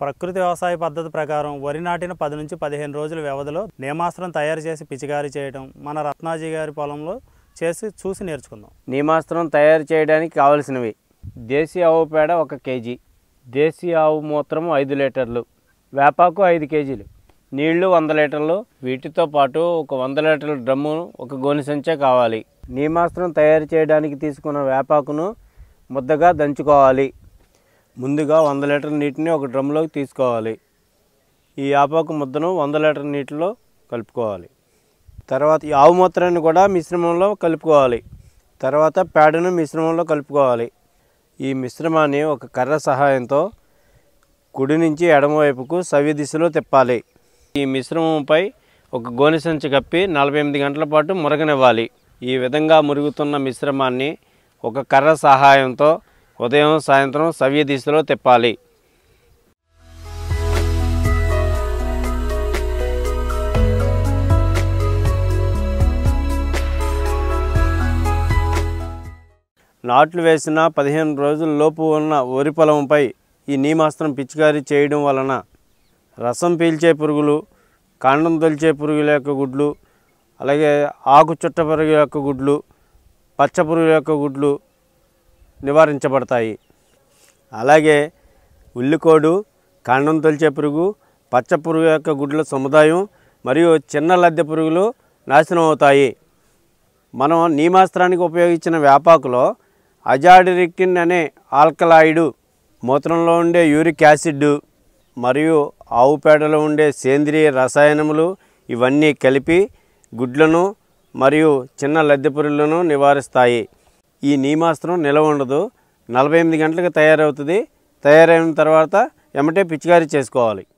ప్రకృతి వ్యవసాయ పద్ధతి ప్రకారం వరి నాటిన పది నుంచి పదిహేను రోజుల వ్యవధిలో నేమాస్త్రం తయారు చేసి పిచికారీ చేయడం మన రత్నాజీ గారి పొలంలో చేసి చూసి నేర్చుకుందాం నీమాస్త్రం తయారు చేయడానికి కావలసినవి దేశీ ఆవు పేడ ఒక కేజీ దేశీ ఆవు మూత్రం ఐదు లీటర్లు వేపాకు ఐదు కేజీలు నీళ్లు వంద లీటర్లు వీటితో పాటు ఒక వంద లీటర్ల డ్రమ్ము ఒక గోనె సంచే కావాలి నీమాస్త్రం తయారు చేయడానికి తీసుకున్న వేపాకును ముద్దగా దంచుకోవాలి ముందుగా వంద లీటర్ల నీటిని ఒక డ్రమ్లోకి తీసుకోవాలి ఈ ఆపాకు ముద్దను వంద లీటర్ నీటిలో కలుపుకోవాలి తర్వాత ఈ ఆవు మూత్రాన్ని కూడా మిశ్రమంలో కలుపుకోవాలి తర్వాత పేడను మిశ్రమంలో కలుపుకోవాలి ఈ మిశ్రమాన్ని ఒక కర్ర సహాయంతో కుడి నుంచి ఎడమవైపుకు సవ్య దిశలో తిప్పాలి ఈ మిశ్రమంపై ఒక గోనె సంచి కప్పి నలభై ఎనిమిది గంటల పాటు మురగనివ్వాలి ఈ విధంగా మురుగుతున్న మిశ్రమాన్ని ఒక కర్ర సహాయంతో ఉదయం సాయంత్రం సవ్య దిశలో తిప్పాలి నాట్లు వేసిన పదిహేను రోజుల లోపు ఉన్న వరి పొలంపై ఈ నీమాస్త్రం పిచికారీ చేయడం వలన రసం పీల్చే పురుగులు కాండం తొలిచే పురుగుల యొక్క గుడ్లు అలాగే ఆకు చుట్ట పురుగు యొక్క గుడ్లు పచ్చ పురుగు యొక్క గుడ్లు నివారించబడతాయి అలాగే ఉల్లికోడు కాండం తొలిచే పురుగు పచ్చ పురుగు యొక్క గుడ్ల సముదాయం మరియు చిన్న లద్దె పురుగులు నాశనం అవుతాయి మనం నీమాస్త్రానికి ఉపయోగించిన వేపాకులో అజాడిరిక్టిన్ అనే ఆల్కలాయిడు మూత్రంలో ఉండే యూరిక్ యాసిడ్ మరియు ఆవు పేడలో ఉండే సేంద్రియ రసాయనములు ఇవన్నీ కలిపి గుడ్లను మరియు చిన్న లద్దె పురుగులను నివారిస్తాయి ఈ నీమాస్త్రం నిలవ ఉండదు నలభై ఎనిమిది గంటలకు తయారవుతుంది తయారైన తర్వాత ఎమ్మటే పిచికారీ చేసుకోవాలి